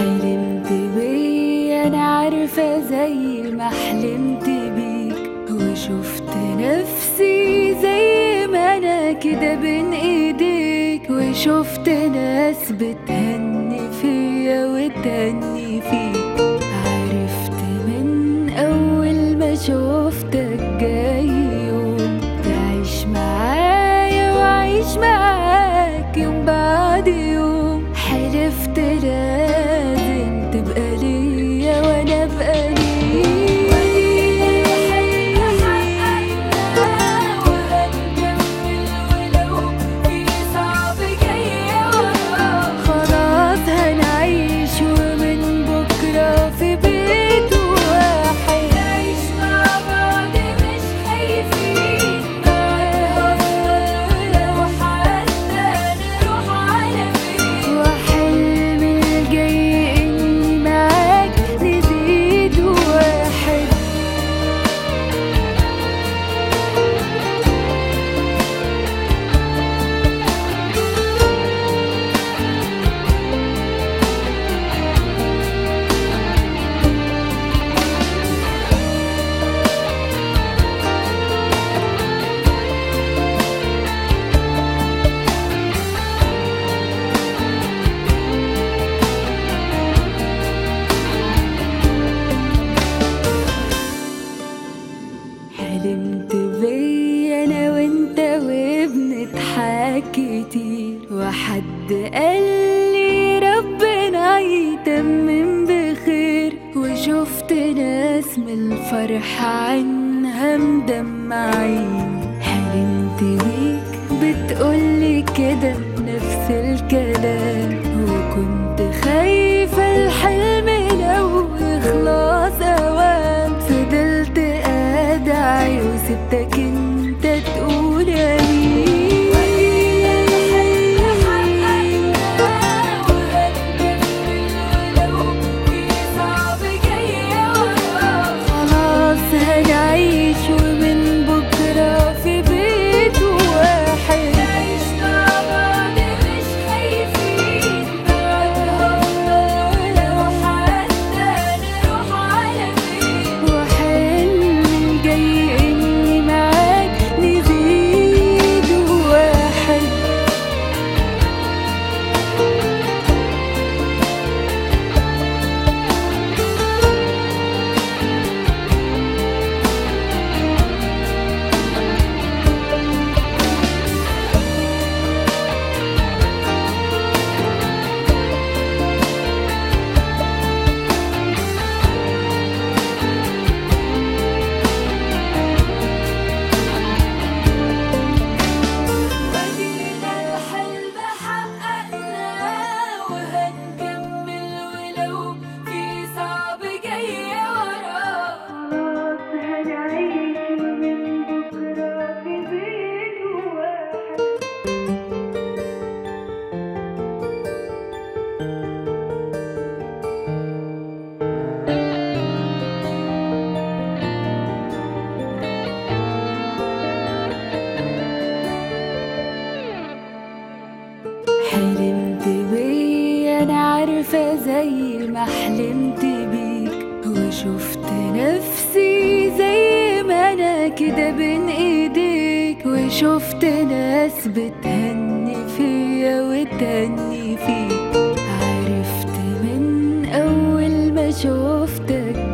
حلمت بيا انا عارفة زي ما حلمت بيك وشفت نفسي زي ما انا كده بين ايديك وشفت ناس بتهني فيا وتهني فيك عرفت من اول ما شفتك جاي يوم تعيش معايا وعيش معاك يوم بعد يوم حلفت لازم تبقى ليا وانا ابقى خلاص هنعيش ومن بكرة في بيت واحد نعيش مع بعض مش خايفين لو حتى نروح على فين وحلمي الجاي اني معاك نزيد واحد حلمت بيا انا وانت وبنضحك كتير وحد قال لي ربنا يتمم بخير وشفت ناس من الفرح عنها مدمعين حلمت بيك بتقولي كده نفس الكلام وكنت خايفة الحلم لو يخلص أوام فضلت أدعي وسبتك انت تقول خلاص هنعيش ومن بكرة في بيت واحد نعيش مع بعض مش خايفين لو حتى نروح على فين وحلمي جاي اني معاك نزيد واحد ودينا الحلم حققناه وهنكمل ولو في صعب جاي وراه خلاص هنعيش من بكرة في بيت واحد حلمت بيا انا عارفة زي ما حلمت بيك وشفت نفسي زي ما انا كده بين ايديك وشفت ناس بتهني فيا وتهني فيك عرفت من اول ما شفتك